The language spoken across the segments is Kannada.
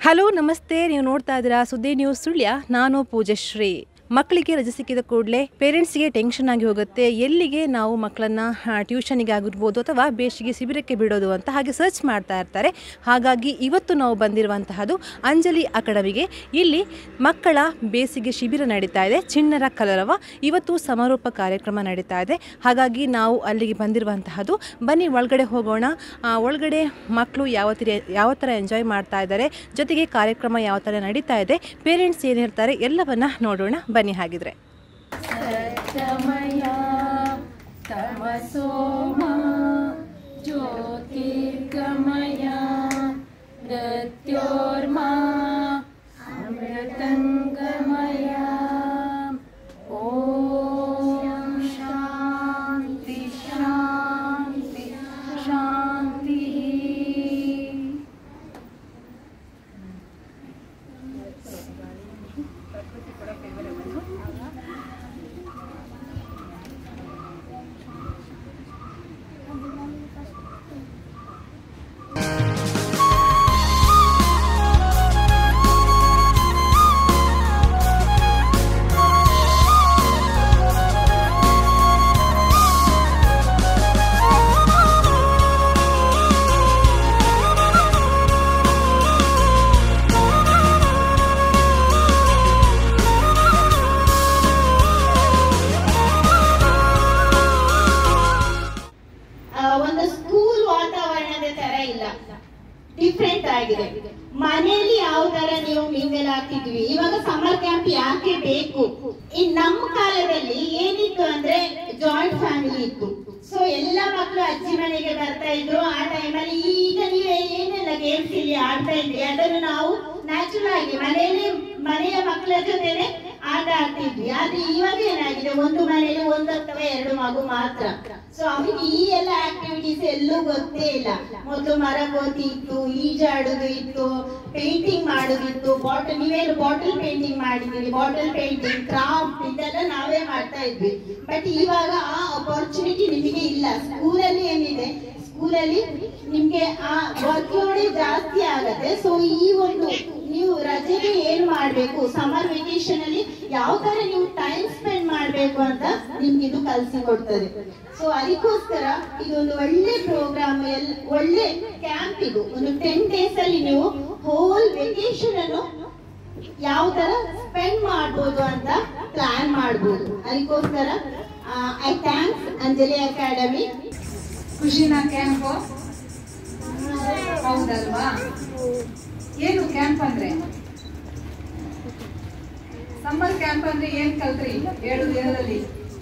ಹಲೋ ನಮಸ್ತೆ ನೀವು ನೋಡ್ತಾ ಇದ್ದೀರಾ ಸುದ್ದಿ ನ್ಯೂಸ್ ಸುಳ್ಯ ನಾನು ಪೂಜಶ್ರೀ ಮಕ್ಕಳಿಗೆ ರಜೆ ಸಿಕ್ಕಿದ ಕೂಡಲೇ ಪೇರೆಂಟ್ಸ್ಗೆ ಟೆನ್ಷನ್ ಆಗಿ ಹೋಗುತ್ತೆ ಎಲ್ಲಿಗೆ ನಾವು ಮಕ್ಕಳನ್ನ ಟ್ಯೂಷನಿಗೆ ಆಗಿರ್ಬೋದು ಅಥವಾ ಬೇಸಿಗೆ ಶಿಬಿರಕ್ಕೆ ಬಿಡೋದು ಅಂತ ಹಾಗೆ ಸರ್ಚ್ ಮಾಡ್ತಾ ಇರ್ತಾರೆ ಹಾಗಾಗಿ ಇವತ್ತು ನಾವು ಬಂದಿರುವಂತಹದ್ದು ಅಂಜಲಿ ಅಕಾಡೆಮಿಗೆ ಇಲ್ಲಿ ಮಕ್ಕಳ ಬೇಸಿಗೆ ಶಿಬಿರ ನಡೀತಾ ಇದೆ ಚಿಣ್ಣರ ಕಲರವ ಇವತ್ತು ಸಮಾರೋಪ ಕಾರ್ಯಕ್ರಮ ನಡೀತಾ ಇದೆ ಹಾಗಾಗಿ ನಾವು ಅಲ್ಲಿಗೆ ಬಂದಿರುವಂತಹದ್ದು ಬನ್ನಿ ಒಳಗಡೆ ಹೋಗೋಣ ಆ, ಒಳಗಡೆ ಮಕ್ಕಳು ಯಾವ ತರ ಯಾವ ಥರ ಎಂಜಾಯ್ ಮಾಡ್ತಾ ಇದ್ದಾರೆ ಜೊತೆಗೆ ಕಾರ್ಯಕ್ರಮ ಯಾವ ಥರ ನಡೀತಾ ಇದೆ ಪೇರೆಂಟ್ಸ್ ಏನು ಹೇಳ್ತಾರೆ ಎಲ್ಲವನ್ನ ನೋಡೋಣ ಬನ್ನಿ ಹಾಗಿದ್ರೆ सत्यमया तमसोमा ज्योतिर्गमया मृत्योर्मा अमृतङ्गमया ॐ शान्ति शान्ति शान्तिः ಆ, ಒಂದು ಸ್ಕೂಲ್ ವಾತಾವರಣದ ತರ ಇಲ್ಲ ಡಿಫ್ರೆಂಟ್ ಆಗಿದೆ ಮನೆಯಲ್ಲಿ ಯಾವ ತರ ನೀವು ಮಿಂಗಲ್ ಆಗ್ತಿದ್ವಿ ಇವಾಗ ಸಮ್ಮರ್ ಕ್ಯಾಂಪ್ ಯಾಕೆ ಬೇಕು ಇನ್ ನಮ್ಮ ಕಾಲದಲ್ಲಿ ಏನಿತ್ತು ಅಂದ್ರೆ ಜಾಯಿಂಟ್ ಫ್ಯಾಮಿಲಿ ಇತ್ತು ಸೊ ಎಲ್ಲ ಮಕ್ಕಳು ಅಜ್ಜಿ ಮನೆಗೆ ಬರ್ತಾ ಇದ್ರು ಆ ಟೈಮಲ್ಲಿ ಈಗ ನೀವು ಏನೆಲ್ಲ ಗೇಮ್ಸ್ ಇಲ್ಲಿ ಆಡ್ತಾ ಇದ್ರಿ ಅದನ್ನು ನಾವು ನ್ಯಾಚುರಲ್ ಆಗಿ ಮನೆಯಲ್ಲಿ ಮನೆಯ ಮಕ್ಕಳ ಜೊತೆನೆ ಆಟ ಆಡ್ತಿದ್ವಿ ಆದ್ರೆ ಇವಾಗ ಏನಾಗಿದೆ ಒಂದು ಮನೆಯಲ್ಲಿ ಒಂದು ಅಥವಾ ಎರಡು ಮಗು ಮಾತ್ರ ಸೊ ಅವರಿಗೆ ಈ ಎಲ್ಲ ಆಕ್ಟಿವಿಟೀಸ್ ಎಲ್ಲೂ ಗೊತ್ತೇ ಇಲ್ಲ ಮೊದಲು ಮರ ಕೋತಿ ಇತ್ತು ಈಜಾಡುದು ಇತ್ತು ಪೇಂಟಿಂಗ್ ಮಾಡುದಿತ್ತು ಬಾಟಲ್ ನೀವೇನು ಬಾಟಲ್ ಪೇಂಟಿಂಗ್ ಮಾಡಿದ್ದೀರಿ ಬಾಟಲ್ ಪೇಂಟಿಂಗ್ ಕ್ರಾಫ್ಟ್ ಇದೆಲ್ಲ ನಾವೇ ಮಾಡ್ತಾ ಇದ್ವಿ ಬಟ್ ಇವಾಗ ಆ ಅಪರ್ಚುನಿಟಿ ನಿಮಗೆ ಇಲ್ಲ ಸ್ಕೂಲಲ್ಲಿ ಏನಿದೆ ಸ್ಕೂಲಲ್ಲಿ ನಿಮ್ಗೆ ಆ ವರ್ಕ್ ಲೋಡೇ ಜಾಸ್ತಿ ಆಗತ್ತೆ ಸೊ ಈ ಒಂದು ನೀವು ರಜೆಗೆ ಏನ್ ಮಾಡ್ಬೇಕು ಸಮ್ಮರ್ ವೆಕೇಶನ್ ಅಲ್ಲಿ ಯಾವ ತರ ನೀವು ಟೈಮ್ ಸ್ಪೆಂಡ್ ಮಾಡ್ಬೇಕು ಅಂತ ನಿಮ್ಗೆ ಇದು ಕಲ್ಸಿ ಕೊಡ್ತದೆ ಸೊ ಅದಕ್ಕೋಸ್ಕರ ಇದೊಂದು ಒಳ್ಳೆ ಪ್ರೋಗ್ರಾಮ್ ಎಲ್ ಒಳ್ಳೆ ಕ್ಯಾಂಪ್ ಇದು ಒಂದು ಟೆನ್ ಡೇಸ್ ಅಲ್ಲಿ ನೀವು ಹೋಲ್ ವೆಕೇಶನ್ ಅನ್ನು ಯಾವ ತರ ಸ್ಪೆಂಡ್ ಮಾಡ್ಬೋದು ಅಂತ ಪ್ಲಾನ್ ಮಾಡ್ಬೋದು ಅದಕ್ಕೋಸ್ಕರ ಐ ಥ್ಯಾಂಕ್ಸ್ ಅಂಜಲಿ ಅಕಾಡೆಮಿ ಖುಷಿನ ಕ್ಯಾಂಪ್ ಹೌದಲ್ವಾ ಏನು ಕ್ಯಾಂಪ್ ಅಂದ್ರೆ ಸಮ್ಮರ್ ಕ್ಯಾಂಪ್ ಅಂದ್ರೆ ಏನ್ ಕಲ್ತ್ರಿ ಏಳು ದಿನದಲ್ಲಿ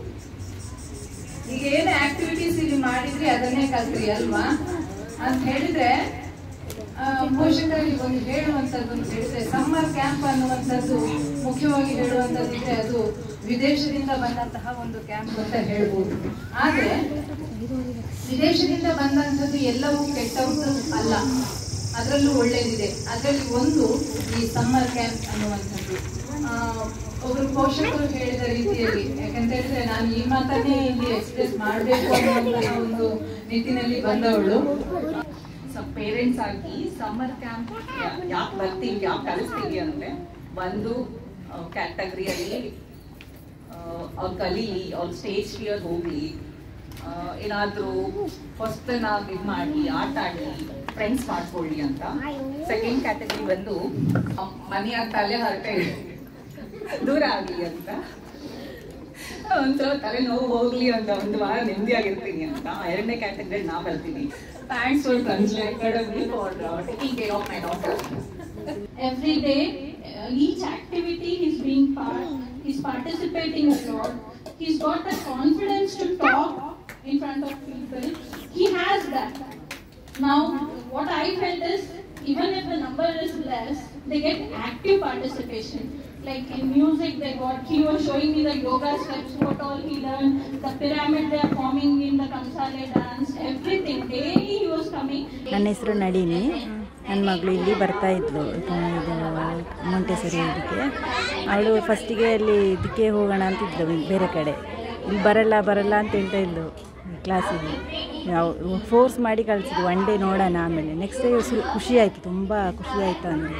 ಈಗ ಏನು ಆಕ್ಟಿವಿಟೀಸ್ ಇಲ್ಲಿ ಮಾಡಿದ್ರಿ ಅದನ್ನೇ ಕಲ್ತ್ರಿ ಅಲ್ವಾ ಅಂತ ಹೇಳಿದ್ರೆ ಆ, ಪೋಷಕರಿಗೆ ಒಂದು ಹೇಳುವಂತದ್ದು ಅಂತ ಹೇಳಿದ್ರೆ ಸಮ್ಮರ್ ಕ್ಯಾಂಪ್ ಅನ್ನುವಂಥದ್ದು ಮುಖ್ಯವಾಗಿ ಹೇಳುವಂತದ್ದಿದ್ರೆ ಅದು ವಿದೇಶದಿಂದ ಬಂದಂತಹ ಒಂದು ಕ್ಯಾಂಪ್ ಅಂತ ಹೇಳ್ಬೋದು ಆದ್ರೆ ವಿದೇಶದಿಂದ ಬಂದಂಥದ್ದು ಎಲ್ಲವೂ ಕೆಟ್ಟದ್ದು ಅಲ್ಲ ಅದರಲ್ಲೂ ಒಳ್ಳೇದಿದೆ ಅದರಲ್ಲಿ ಒಂದು ಈ ಸಮ್ಮರ್ ಕ್ಯಾಂಪ್ ಅನ್ನುವಂಥದ್ದು ಆ, ಒಬ್ರು ಪೋಷಕರು ಹೇಳಿದ ರೀತಿಯಲ್ಲಿ ಯಾಕಂತ ಹೇಳಿದ್ರೆ ನಾನು ಈ ಮಾತನ್ನೇ ಇಲ್ಲಿ ಎಕ್ಸ್ಪ್ರೆಸ್ ಮಾಡಬೇಕು ಅನ್ನುವಂತಹ ಒಂದು ನಿಟ್ಟಿನಲ್ಲಿ ಬಂದವಳು ಸೊ ಪೇರೆಂಟ್ಸ್ ಆಗಿ ಸಮ್ಮರ್ ಕ್ಯಾಂಪ್ ಯಾಕೆ ಬರ್ತೀವಿ ಯಾಕೆ ಕಳಿಸ್ತೀವಿ ಅಂದ್ರೆ ಒಂದು ಕ್ಯಾಟಗರಿಯಲ್ಲಿ ಅವ್ರು ಕಲೀಲಿ ಅವ್ರ ಸ್ಟೇಜ್ ಫಿಯರ್ ಹೋಗ್ಲಿ ಏನಾದರೂ ಫಸ್ಟ್ ನಾವು ಇದು ಮಾಡಿ ಆಟ ಆಡಿ ಫ್ರೆಂಡ್ಸ್ ಮಾಡ್ಕೊಳ್ಳಿ ಅಂತ ಸೆಕೆಂಡ್ ಕ್ಯಾಟಗರಿ ಬಂದು ಅಮ್- ಮನೆಯ ತಲೆ ಹರಟೆ ದೂರ ಆಗಲಿ ಅಂತ ಒಂದ್ಸಲ ತಲೆ ನೋವು ಹೋಗ್ಲಿ ಅಂತ ಒಂದು ವಾರ ನೆಮ್ಮದಿಯಾಗಿರ್ತೀನಿ ಅಂತ ಎರಡನೇ ಕ್ಯಾಟಗರಿ ನಾವು ಬರ್ತೀವಿ ಥ್ಯಾಂಕ್ಸ್ ಫಾರ್ ಕನ್ಸಲ್ academy for taking care of my daughter every day uh, each activity he's being part he's participating a lot he's got the confidence to talk in front of people he has that now what i felt is even if the number is less they get active participation like in music they got he was showing me the yoga steps what all he learned the pyramid they are forming in the kamsale dance everything daily he was coming ನನ್ನ ಹೆಸರು ನಳಿನಿ ನನ್ನ ಮಗಳು ಇಲ್ಲಿ ಬರ್ತಾ ಇದ್ಲು ಇದು ಮೊಂಟೆಸರಿ ಇದಕ್ಕೆ ಅವಳು ಫಸ್ಟಿಗೆ ಅಲ್ಲಿ ಇದಕ್ಕೆ ಹೋಗೋಣ ಅಂತಿದ್ಲು ಬೇರೆ ಕಡೆ ಇಲ್ಲಿ ಬರಲ್ಲ ಬರಲ್ಲ ಅಂತ ಹೇಳ್ತಾ ಇದ್ಲು ಕ್ಲಾಸಿಗೆ ನಾವು ಫೋರ್ಸ್ ಮಾಡಿ ಕಳಿಸಿದ್ವಿ ಒನ್ ಡೇ ನೋಡೋಣ ಆಮೇಲೆ ನೆಕ್ಸ್ಟ್ ಡೇ ಖುಷಿ ಆಯಿತು ತುಂಬ ಖುಷಿ ಆಯಿತು ಅಂದರೆ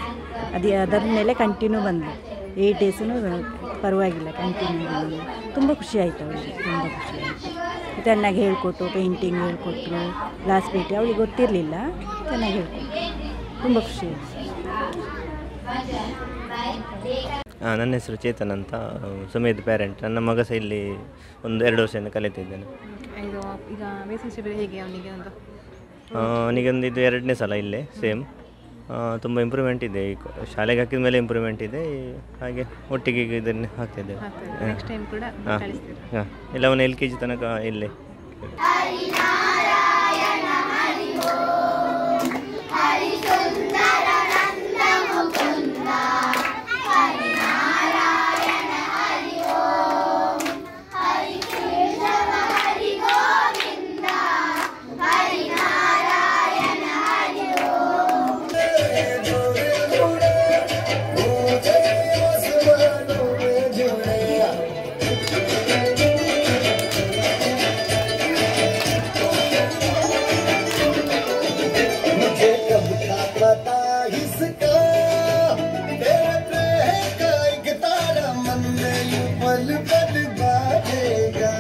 ಅದು ಅದರ ಮೇಲೆ ಕಂಟಿನ್ಯೂ ಬಂದು ಏಯ್ಟ್ ಡೇಸೂ ಪರವಾಗಿಲ್ಲ ಕಂಟಿನ್ಯೂ ತುಂಬ ಖುಷಿ ಆಯಿತು ಅವಳಿಗೆ ತುಂಬ ಖುಷಿ ಆಯಿತು ಚೆನ್ನಾಗಿ ಹೇಳ್ಕೊಟ್ಟು ಪೇಂಟಿಂಗ್ ಹೇಳ್ಕೊಟ್ರು ಗ್ಲಾಸ್ ಪೇಟಿ ಅವಳಿಗೆ ಗೊತ್ತಿರಲಿಲ್ಲ ಚೆನ್ನಾಗಿ ಹೇಳ್ಕೊಟ್ರು ತುಂಬ ಖುಷಿ ಆಯಿತು ಹಾಂ ನನ್ನ ಹೆಸರು ಚೇತನ್ ಅಂತ ಸುಮೇಧ್ ಪ್ಯಾರೆಂಟ್ ನನ್ನ ಮಗ ಸಹ ಇಲ್ಲಿ ಒಂದು ಎರಡು ವರ್ಷದಿಂದ ಕಲಿತಿದ್ದೇನೆ ಇದು ಈಗ ಬೇಸಿಗೆ ಶಿಬಿರ ಹೇಗೆ ಅವನಿಗೆ ಒಂದು ಅವನಿಗೊಂದು ಇದು ಎರಡನೇ ಸಲ ಇಲ್ಲೇ ಸೇಮ್ ತುಂಬ ಇಂಪ್ರೂವ್ಮೆಂಟ್ ಇದೆ ಈ ಕ- ಶಾಲೆಗೆ ಹಾಕಿದ ಮೇಲೆ ಇಂಪ್ರೂವ್ಮೆಂಟ್ ಇದೆ ಈ- ಹಾಗೆ ಒಟ್ಟಿಗೆ ಈಗ ಇದನ್ನು ಹಾಕ್ತಿದ್ದೇವೆ ನೆಕ್ಸ್ಟ್ ಟೈಮ್ ಕೂಡ ಹಾಂ ಕಳಿಸ್ತೀರಾ ಹಾಂ ಇಲ್ಲ ಅವನು ಎಲ್ ಕೆ ಜಿ ತನಕ ಇಲ್ಲೇ मुझे कब था पता इसका तेरे प्रेम का एक तारा मन में यूं पल पल बाजेगा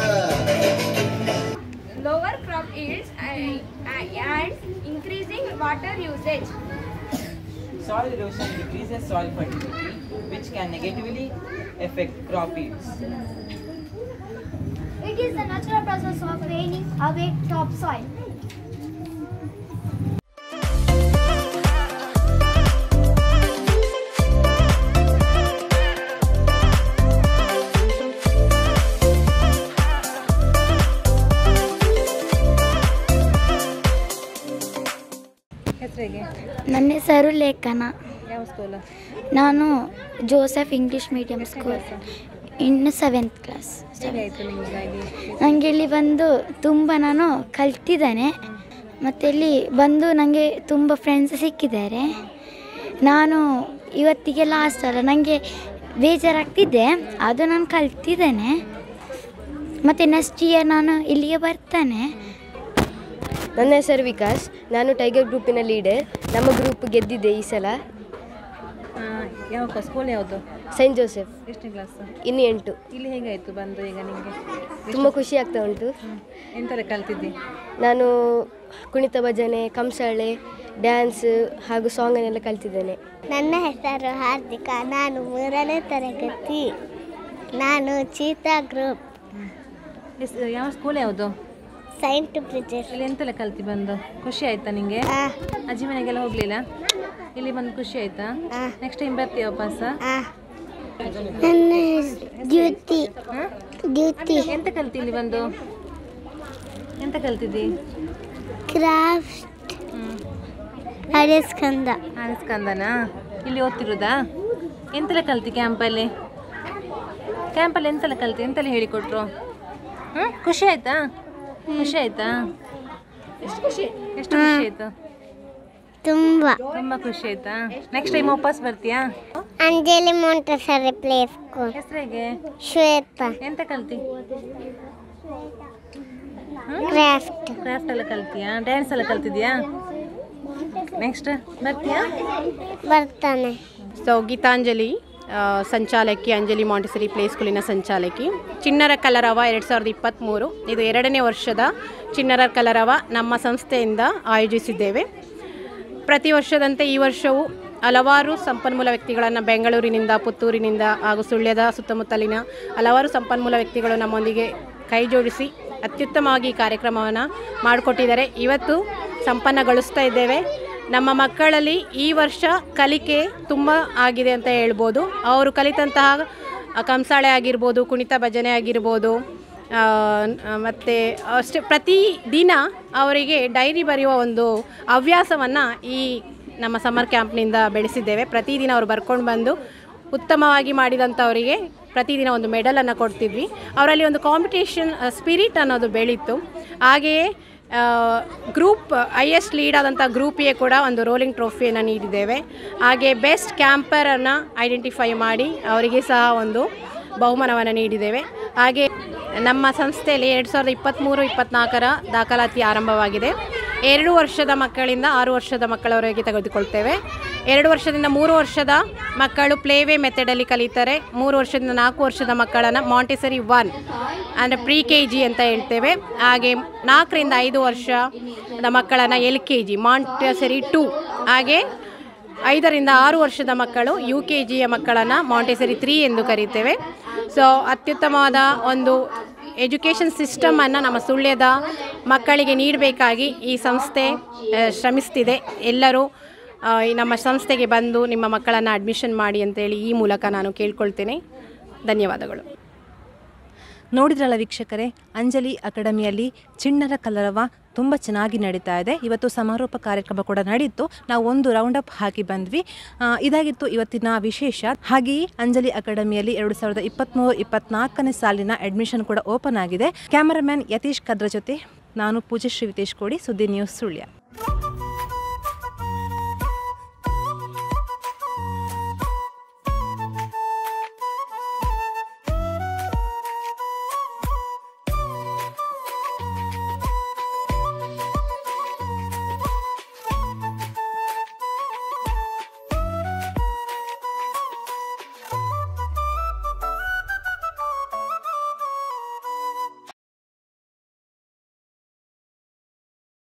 lower crop yields and, and increasing water usage. Soil erosion decreases soil fertility, which can negatively affect crop yields. It is the natural process of draining away topsoil. ಹೆಸರಿಗೆ ನನ್ನ ಹೆಸರು ಲೇಖನ ಯಾವ ಸ್ಕೂಲು ನಾನು ಜೋಸೆಫ್ ಇಂಗ್ಲಿಷ್ ಮೀಡಿಯಂ ಸ್ಕೂಲ್ ಇನ್ನು ಸೆವೆಂತ್ ಕ್ಲಾಸ್ ಹೇಗಾಯಿತು ನಿಮಗೆ ಇಲ್ಲಿ ನನಗೆ ಇಲ್ಲಿ ಬಂದು ತುಂಬ ನಾನು ಕಲ್ತಿದ್ದೇನೆ ಮತ್ತು ಇಲ್ಲಿ ಬಂದು ನನಗೆ ತುಂಬ ಫ್ರೆಂಡ್ಸ್ ಸಿಕ್ಕಿದ್ದಾರೆ ನಾನು ಇವತ್ತಿಗೆ ಲಾಸ್ಟ್ ಅಲ್ಲ ನನಗೆ ಬೇಜಾರಾಗ್ತಿದ್ದೆ ಅದು ನಾನು ಕಲ್ತಿದ್ದೇನೆ ಮತ್ತು ನೆಕ್ಸ್ಟ್ ಇಯರ್ ನಾನು ಇಲ್ಲಿಗೆ ಬರ್ತಾನೆ ನನ್ನ ಹೆಸರು ವಿಕಾಸ್ ನಾನು ಟೈಗರ್ ಗ್ರೂಪಿನ ಲೀಡರ್ ನಮ್ಮ ಗ್ರೂಪ್ ಗೆದ್ದಿದೆ ಈ ಸಲ ಆ, ಯಾವ ಸ್ಕೂಲ್ ಯಾವುದು ಸೈಂಟ್ ಜೋಸೆಫ್ ಎಷ್ಟನೇ ಕ್ಲಾಸ್ ಇನ್ನು ಎಂಟು ಇಲ್ಲಿ ಹೇಗಾಯಿತು ಬಂದು ಈಗ ನಿಮಗೆ ತುಂಬ ಖುಷಿ ಆಗ್ತಾ ಉಂಟು ಎಂತೆಲ್ಲ ಕಲ್ತಿದ್ದಿ ನಾನು ಕುಣಿತ ಭಜನೆ ಕಂಸಾಳೆ ಡ್ಯಾನ್ಸ್ ಹಾಗೂ ಸಾಂಗನ್ನೆಲ್ಲ ಕಲ್ತಿದ್ದೇನೆ ನನ್ನ ಹೆಸರು ಹಾರ್ದಿಕ ನಾನು ಮೂರನೇ ತರಗತಿ ನಾನು ಚೀತಾ ಗ್ರೂಪ್ ಎಸ್- ಯಾವ ಸ್ಕೂಲ್ ಯಾವುದು ಸೈಂಟ್ ಬ್ರಿಜೆಸ್ ಇಲ್ಲಿ ಎಂತೆಲ್ಲ ಕಲ್ತಿ ಬಂದು ಖುಷಿ ಆಯ್ತಾ ನಿಂಗೆ ಅಜ್ಜಿ ಮನೆಗೆಲ್ಲ ಹೋಗ್ಲಿಲ್ಲ ಇಲ್ಲಿ ಬಂದು ಖುಷಿ ಆಯ್ತಾ ನೆಕ್ಸ್ಟ್ ಟೈಮ್ ಬರ್ತೀಯ ವಾಪಸ್ ನನ್ನ ಹೆಸರು ದ್ಯುತಿ ದ್ಯುತಿ ಎಂತ ಕಲ್ತಿ ಇಲ್ಲಿ ಬಂದು ಎಂತ ಕಲ್ತಿದ್ದಿ ಕ್ರಾಫ್ಟ್ ಹಳೆ ಸ್ಕಂದ ಸ್ಕಂದನಾ ಇಲ್ಲಿ ಓದ್ತಿರೋದಾ ಎಂತೆಲ್ಲ ಕಲ್ತಿ ಕ್ಯಾಂಪಲ್ಲಿ ಕ್ಯಾಂಪಲ್ಲಿ ಎಂತೆಲ್ಲ ಕಲ್ತಿ ಎಂತೆಲ್ಲ ಹೇಳಿಕೊಟ್ರು ಹ್ಞೂ ಖುಷಿ ಆಯ್ತಾ ಖುಷಿ ಆಯ್ತಾ ಎಷ್ಟು ಖುಷಿ ಎಷ್ಟು ಖುಷಿ ಆಯ್ತು ತುಂಬ ತುಂಬ ಖುಷಿ ಆಯ್ತಾ ನೆಕ್ಸ್ಟ್ ಟೈಮ್ ವಾಪಸ್ ಬರ್ತೀಯಾ ಅಂಜಲಿ ಮೊಂಟಸರಿ ಪ್ಲೇ ಸ್ಕೂಲ್ ಹೆಸರಿಗೆ ಶ್ವೇತಾ ಎಂತ ಕಲ್ತಿ ಕ್ರಾಫ್ಟ್ ಕ್ರಾಫ್ಟ್ ಎಲ್ಲ ಕಲ್ತಿಯಾ ಡ್ಯಾನ್ಸ್ ಎಲ್ಲ ಕಲ್ತಿದ್ಯಾ ನೆಕ್ಸ್ಟ್ ಬರ್ತೀಯಾ ಬರ್ತಾನೆ ಸೊ ಗೀತಾಂಜಲಿ ಆ, ಸಂಚಾಲಕಿ ಅಂಜಲಿ ಮಾಂಟಿಸರಿ ಪ್ಲೇ ಸ್ಕೂಲಿನ ಸಂಚಾಲಕಿ ಚಿಣ್ಣರ ಕಲರವ ಎರಡು ಸಾವಿರದ ಇಪ್ಪತ್ತ್ಮೂರು ಇದು ಎರಡನೇ ವರ್ಷದ ಚಿಣ್ಣರ ಕಲರವ ನಮ್ಮ ಸಂಸ್ಥೆಯಿಂದ ಆಯೋಜಿಸಿದ್ದೇವೆ ಪ್ರತಿ ವರ್ಷದಂತೆ ಈ ವರ್ಷವೂ ಹಲವಾರು ಸಂಪನ್ಮೂಲ ವ್ಯಕ್ತಿಗಳನ್ನು ಬೆಂಗಳೂರಿನಿಂದ ಪುತ್ತೂರಿನಿಂದ ಹಾಗೂ ಸುಳ್ಯದ ಸುತ್ತಮುತ್ತಲಿನ ಹಲವಾರು ಸಂಪನ್ಮೂಲ ವ್ಯಕ್ತಿಗಳು ನಮ್ಮೊಂದಿಗೆ ಕೈ ಜೋಡಿಸಿ ಅತ್ಯುತ್ತಮವಾಗಿ ಈ ಕಾರ್ಯಕ್ರಮವನ್ನು ಮಾಡಿಕೊಟ್ಟಿದ್ದಾರೆ ಇವತ್ತು ಸಂಪನ್ನಗೊಳಿಸ್ತಾ ಇದ್ದೇವೆ ನಮ್ಮ ಮಕ್ಕಳಲ್ಲಿ ಈ ವರ್ಷ ಕಲಿಕೆ ತುಂಬ ಆಗಿದೆ ಅಂತ ಹೇಳ್ಬೋದು ಅವರು ಕಲಿತಂತಹ ಕಂಸಾಳೆ ಆಗಿರ್ಬೋದು ಕುಣಿತ ಭಜನೆ ಆಗಿರ್ಬೋದು ಮತ್ತು ಅಷ್ಟೇ ಪ್ರತಿ ದಿನ ಅವರಿಗೆ ಡೈರಿ ಬರೆಯುವ ಒಂದು ಹವ್ಯಾಸವನ್ನು ಈ ನಮ್ಮ ಸಮ್ಮರ್ ಕ್ಯಾಂಪ್ನಿಂದ ಬೆಳೆಸಿದ್ದೇವೆ ಪ್ರತಿದಿನ ಅವರು ಬರ್ಕೊಂಡು ಬಂದು ಉತ್ತಮವಾಗಿ ಮಾಡಿದಂಥವರಿಗೆ ಪ್ರತಿದಿನ ಒಂದು ಮೆಡಲನ್ನು ಕೊಡ್ತಿದ್ವಿ ಅವರಲ್ಲಿ ಒಂದು ಕಾಂಪಿಟೇಷನ್ ಸ್ಪಿರಿಟ್ ಅನ್ನೋದು ಬೆಳೀತು ಹಾಗೆಯೇ ಗ್ರೂಪ್ ಹೈಯೆಸ್ಟ್ ಲೀಡ್ ಆದಂಥ ಗ್ರೂಪಿಗೆ ಕೂಡ ಒಂದು ರೋಲಿಂಗ್ ಟ್ರೋಫಿಯನ್ನು ನೀಡಿದ್ದೇವೆ ಹಾಗೆ ಬೆಸ್ಟ್ ಕ್ಯಾಂಪರನ್ನು ಐಡೆಂಟಿಫೈ ಮಾಡಿ ಅವರಿಗೆ ಸಹ ಒಂದು ಬಹುಮಾನವನ್ನು ನೀಡಿದ್ದೇವೆ ಹಾಗೆ ನಮ್ಮ ಸಂಸ್ಥೆಯಲ್ಲಿ ಎರಡು ಸಾವಿರದ ಇಪ್ಪತ್ತ್ಮೂರು ಇಪ್ಪತ್ತ್ನಾಲ್ಕರ ದಾಖಲಾತಿ ಆರಂಭವಾಗಿದೆ ಎರಡು ವರ್ಷದ ಮಕ್ಕಳಿಂದ ಆರು ವರ್ಷದ ಮಕ್ಕಳವರೆಗೆ ತೆಗೆದುಕೊಳ್ತೇವೆ ಎರಡು ವರ್ಷದಿಂದ ಮೂರು ವರ್ಷದ ಮಕ್ಕಳು ಪ್ಲೇವೇ ಮೆಥಡಲ್ಲಿ ಕಲಿತಾರೆ ಮೂರು ವರ್ಷದಿಂದ ನಾಲ್ಕು ವರ್ಷದ ಮಕ್ಕಳನ್ನು ಮಾಂಟೆಸರಿ ಒನ್ ಅಂದರೆ ಪ್ರಿ ಕೆ ಜಿ ಅಂತ ಹೇಳ್ತೇವೆ ಹಾಗೆ ನಾಲ್ಕರಿಂದ ಐದು ವರ್ಷದ ಮಕ್ಕಳನ್ನು L K G Montessori two ಹಾಗೆ ಐದರಿಂದ ಆರು ವರ್ಷದ ಮಕ್ಕಳು ಯು ಕೆ ಜಿಯ ಮಕ್ಕಳನ್ನು ಮಾಂಟೆಸರಿ ತ್ರೀ ಎಂದು ಕರೀತೇವೆ ಸೊ ಅತ್ಯುತ್ತಮವಾದ ಒಂದು ಎಜುಕೇಷನ್ ಸಿಸ್ಟಮನ್ನು ನಮ್ಮ ಸುಳ್ಯದ ಮಕ್ಕಳಿಗೆ ನೀಡಬೇಕಾಗಿ ಈ ಸಂಸ್ಥೆ ಆ, ಶ್ರಮಿಸ್ತಿದೆ ಎಲ್ಲರೂ ಆ, ಈ ನಮ್ಮ ಸಂಸ್ಥೆಗೆ ಬಂದು ನಿಮ್ಮ ಮಕ್ಕಳನ್ನು ಅಡ್ಮಿಷನ್ ಮಾಡಿ ಅಂತೇಳಿ ಈ ಮೂಲಕ ನಾನು ಕೇಳ್ಕೊಳ್ತೇನೆ ಧನ್ಯವಾದಗಳು ನೋಡಿದ್ರಲ್ಲ ವೀಕ್ಷಕರೇ ಅಂಜಲಿ ಅಕಾಡೆಮಿಯಲ್ಲಿ ಚಿಣ್ಣರ ಕಲರವ ತುಂಬ ಚೆನ್ನಾಗಿ ನಡೀತಾ ಇದೆ ಇವತ್ತು ಸಮಾರೋಪ ಕಾರ್ಯಕ್ರಮ ಕೂಡ ನಡೀತು ನಾವು ಒಂದು ರೌಂಡ್ ಅಪ್ ಹಾಕಿ ಬಂದ್ವಿ ಆ, ಇದಾಗಿತ್ತು ಇವತ್ತಿನ ವಿಶೇಷ ಹಾಗೆಯೇ ಅಂಜಲಿ ಅಕಾಡೆಮಿಯಲ್ಲಿ ಎರಡು ಸಾವಿರದ ಇಪ್ಪತ್ತ್ಮೂರು ಇಪ್ಪತ್ನಾಲ್ಕನೇ ಸಾಲಿನ ಅಡ್ಮಿಷನ್ ಕೂಡ ಓಪನ್ ಆಗಿದೆ ಕ್ಯಾಮರಾಮ್ಯಾನ್ ಯತೀಶ್ ಕದ್ರ ಜೊತೆ ನಾನು ಪೂಜಶ್ರೀ ವಿತೇಶ್ ಕೋಡಿ ಸುದ್ದಿ ನ್ಯೂಸ್ ಸುಳ್ಯ